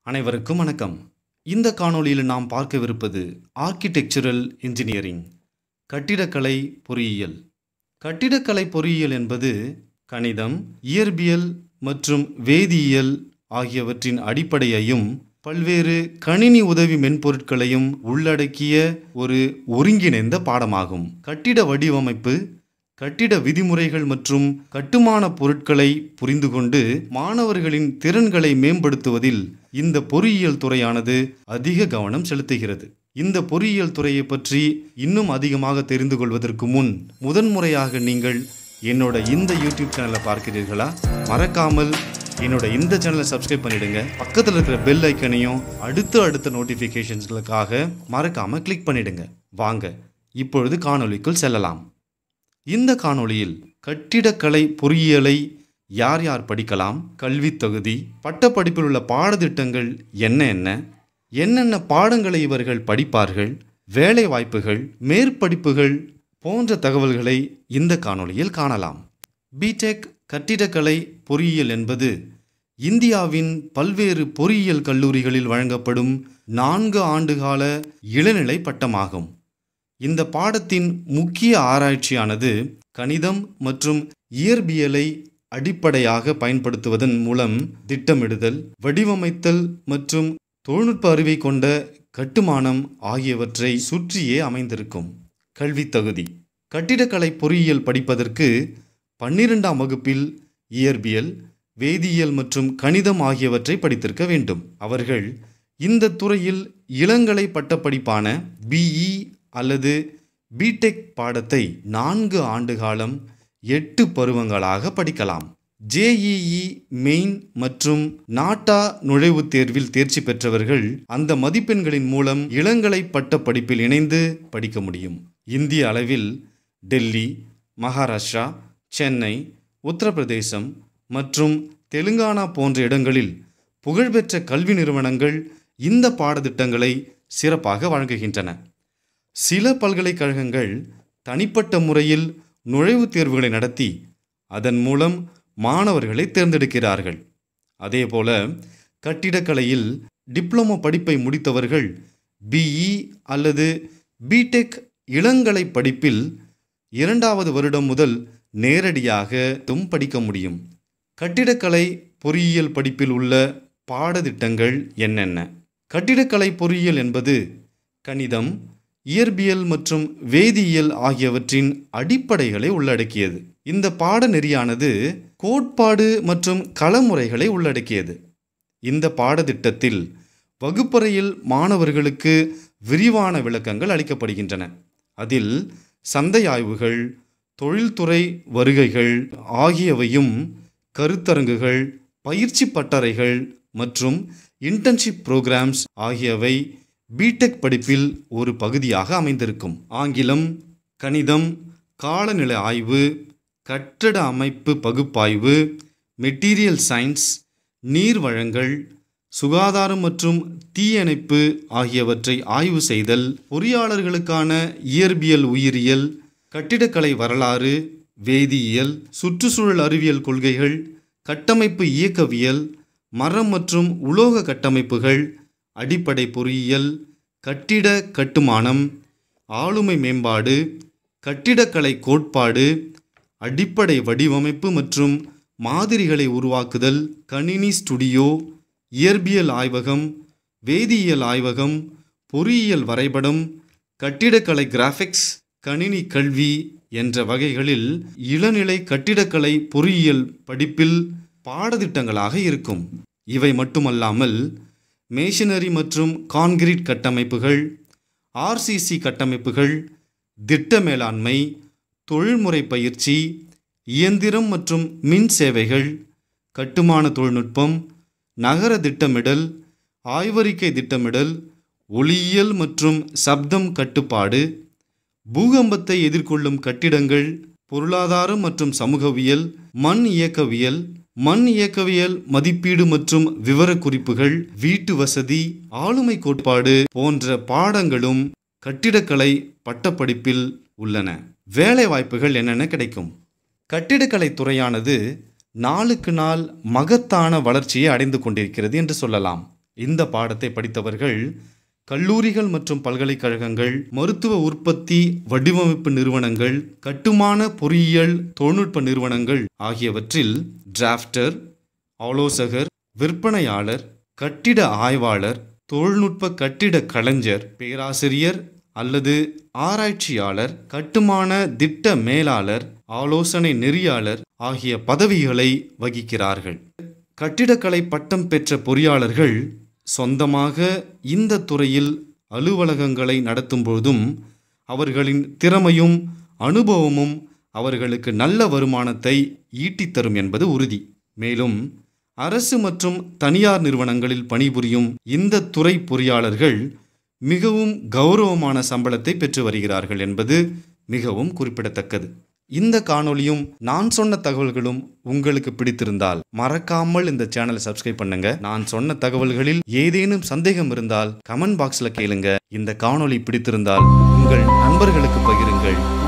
அனைவருக்கும் வணக்கம் இந்த காணொளியில் நாம் பார்க்கவிருப்பது ஆர்க்கிடெக்சரல் இன்ஜினியரிங் கட்டிடக்கலை பொறியியல் கட்டிடக்கலை பொறியியல் என்பது கணிதம் இயற்பியல் மற்றும் வேதியியல் ஆகியவற்றின் அடிப்படையையும் பல்வேறு கணினி உதவி மென்பொருட்களையும் உள்ளடக்கிய ஒரு ஒருங்கிணைந்த பாடமாகும் கட்டிட வடிவமைப்பு கட்டிட விதிமுறைகள் மற்றும் கட்டுமான பொருட்களை புரிந்து கொண்டு மாணவர்களின் திறன்களை மேம்படுத்துவதில் இந்த பொறியியல் துறையானது அதிக கவனம் செலுத்துகிறது இந்த பொறியியல் துறையை பற்றி இன்னும் அதிகமாக தெரிந்து கொள்வதற்கு முன் முதன்முறையாக நீங்கள் என்னோட இந்த யூடியூப் சேனலை பார்க்கிறீர்களா மறக்காமல் என்னோட இந்த சேனலை சப்ஸ்கிரைப் பண்ணிடுங்க பக்கத்தில் இருக்கிற பெல் ஐக்கனையும் அடுத்த அடுத்த நோட்டிஃபிகேஷன்ஸ்களுக்காக மறக்காம கிளிக் பண்ணிடுங்க வாங்க இப்பொழுது காணொளிக்குள் செல்லலாம் இந்த காணொளியில் கட்டிடக்கலை பொறியியலை யார் யார் படிக்கலாம் கல்வித் தகுதி பட்டப்படிப்பில் உள்ள பாடத்திட்டங்கள் என்ன என்ன என்னென்ன பாடங்களை இவர்கள் படிப்பார்கள் வேலை வாய்ப்புகள் மேற்படிப்புகள் போன்ற தகவல்களை இந்த காணொளியில் காணலாம் பிடெக் கட்டிடக்கலை பொறியியல் என்பது இந்தியாவின் பல்வேறு பொறியியல் கல்லூரிகளில் வழங்கப்படும் நான்கு ஆண்டுகால இளநிலை பட்டமாகும் இந்த பாடத்தின் முக்கிய ஆராய்ச்சியானது கணிதம் மற்றும் இயற்பியலை அடிப்படையாக பயன்படுத்துவதன் மூலம் திட்டமிடுதல் வடிவமைத்தல் மற்றும் தொழில்நுட்ப அறிவை கொண்ட கட்டுமானம் ஆகியவற்றை சுற்றியே அமைந்திருக்கும் கல்வித் தகுதி கட்டிடக்கலை பொறியியல் படிப்பதற்கு பன்னிரெண்டாம் வகுப்பில் இயற்பியல் வேதியியல் மற்றும் கணிதம் ஆகியவற்றை படித்திருக்க வேண்டும் அவர்கள் இந்த துறையில் இளங்கலை பட்டப்படிப்பான பிஇ அல்லது பிடெக் பாடத்தை நான்கு ஆண்டு காலம் எட்டு பருவங்களாக படிக்கலாம் ஜேஇஇ மெயின் மற்றும் நாட்டா நுழைவுத் தேர்வில் தேர்ச்சி பெற்றவர்கள் அந்த மதிப்பெண்களின் மூலம் இளங்கலை பட்ட படிப்பில் இணைந்து படிக்க முடியும் இந்திய அளவில் டெல்லி மகாராஷ்டிரா சென்னை உத்தரப்பிரதேசம் மற்றும் தெலுங்கானா போன்ற இடங்களில் புகழ்பெற்ற கல்வி நிறுவனங்கள் இந்த பாடத்திட்டங்களை சிறப்பாக வழங்குகின்றன சில பல்கலைக்கழகங்கள் தனிப்பட்ட முறையில் நுழைவுத் தேர்வுகளை நடத்தி அதன் மூலம் மாணவர்களை தேர்ந்தெடுக்கிறார்கள் அதேபோல கட்டிடக்கலையில் டிப்ளமோ படிப்பை முடித்தவர்கள் பிஇ அல்லது பிடெக் இளங்கலை படிப்பில் இரண்டாவது வருடம் முதல் நேரடியாக தும் படிக்க முடியும் கட்டிடக்கலை பொறியியல் படிப்பில் உள்ள பாடத்திட்டங்கள் என்னென்ன கட்டிடக்கலை பொறியியல் என்பது கணிதம் இயற்பியல் மற்றும் வேதியியல் ஆகியவற்றின் அடிப்படைகளை உள்ளடக்கியது இந்த பாடநெறியானது கோட்பாடு மற்றும் களமுறைகளை உள்ளடக்கியது இந்த பாடத்திட்டத்தில் வகுப்பறையில் மாணவர்களுக்கு விரிவான விளக்கங்கள் அளிக்கப்படுகின்றன அதில் சந்தை ஆய்வுகள் தொழில்துறை வருகைகள் ஆகியவையும் கருத்தரங்குகள் பயிற்சி பட்டறைகள் மற்றும் இன்டர்ன்ஷிப் ப்ரோக்ராம்ஸ் ஆகியவை பிடெக் படிப்பில் ஒரு பகுதியாக அமைந்திருக்கும் ஆங்கிலம் கணிதம் காலநிலை ஆய்வு கட்டட அமைப்பு பகுப்பாய்வு மெட்டீரியல் சயின்ஸ் நீர் வழங்கல் சுகாதாரம் மற்றும் தீயணைப்பு ஆகியவற்றை ஆய்வு செய்தல் பொறியாளர்களுக்கான இயற்பியல் உயிரியல் கட்டிடக்கலை வரலாறு வேதியியல் சுற்றுச்சூழல் அறிவியல் கொள்கைகள் கட்டமைப்பு இயக்கவியல் மரம் மற்றும் உலோக கட்டமைப்புகள் அடிப்படை பொறியியல் கட்டிட கட்டுமானம் ஆளுமை மேம்பாடு கட்டிடக்கலை கோட்பாடு அடிப்படை வடிவமைப்பு மற்றும் மாதிரிகளை உருவாக்குதல் கணினி ஸ்டுடியோ இயற்பியல் ஆய்வகம் வேதியியல் ஆய்வகம் பொறியியல் வரைபடம் கட்டிடக்கலை கிராஃபிக்ஸ் கணினி கல்வி என்ற வகைகளில் இளநிலை கட்டிடக்கலை பொறியியல் படிப்பில் பாடத்திட்டங்களாக இருக்கும் இவை மட்டுமல்லாமல் மேஷினரி மற்றும் கான்கிரீட் கட்டமைப்புகள் ஆர்சிசி கட்டமைப்புகள் திட்ட மேலாண்மை தொழில்முறை பயிற்சி இயந்திரம் மற்றும் மின் சேவைகள் கட்டுமான தொழில்நுட்பம் நகர திட்டமிடல் ஆய்வறிக்கை திட்டமிடல் ஒளியியல் மற்றும் சப்தம் கட்டுப்பாடு பூகம்பத்தை எதிர்கொள்ளும் கட்டிடங்கள் பொருளாதாரம் மற்றும் சமூகவியல் மண் இயக்கவியல் மண் இயக்கவியல் மதிப்பீடு மற்றும் விவரக்குறிப்புகள் வீட்டு வசதி ஆளுமை கோட்பாடு போன்ற பாடங்களும் கட்டிடக்கலை பட்டப்படிப்பில் உள்ளன வேலை வாய்ப்புகள் என்னென்ன கிடைக்கும் கட்டிடக்கலை துறையானது நாளுக்கு நாள் மகத்தான வளர்ச்சியை அடைந்து கொண்டிருக்கிறது என்று சொல்லலாம் இந்த பாடத்தை படித்தவர்கள் கல்லூரிகள் மற்றும் பல்கலைக்கழகங்கள் மருத்துவ உற்பத்தி வடிவமைப்பு நிறுவனங்கள் கட்டுமான பொறியியல் தொழில்நுட்ப நிறுவனங்கள் ஆகியவற்றில் டிராஃப்டர் ஆலோசகர் விற்பனையாளர் கட்டிட ஆய்வாளர் தொழில்நுட்ப கட்டிட கலைஞர் பேராசிரியர் அல்லது ஆராய்ச்சியாளர் கட்டுமான திட்ட மேலாளர் ஆலோசனை நெறியாளர் ஆகிய பதவிகளை வகிக்கிறார்கள் கட்டிடக்கலை பட்டம் பெற்ற பொறியாளர்கள் சொந்தமாக இந்த துறையில் அலுவலகங்களை நடத்தும் பொழுதும் அவர்களின் திறமையும் அனுபவமும் அவர்களுக்கு நல்ல வருமானத்தை ஈட்டித்தரும் என்பது உறுதி மேலும் அரசு மற்றும் தனியார் நிறுவனங்களில் பணிபுரியும் இந்த துறை பொறியாளர்கள் மிகவும் கௌரவமான சம்பளத்தை பெற்று வருகிறார்கள் என்பது மிகவும் குறிப்பிடத்தக்கது இந்த காணொளியும் நான் சொன்ன தகவல்களும் உங்களுக்கு பிடித்திருந்தால் மறக்காமல் இந்த சேனலை சப்ஸ்கிரைப் பண்ணுங்க நான் சொன்ன தகவல்களில் ஏதேனும் சந்தேகம் இருந்தால் கமெண்ட் பாக்ஸ்ல கேளுங்க இந்த காணொளி பிடித்திருந்தால் உங்கள் நண்பர்களுக்கு பகிருங்கள்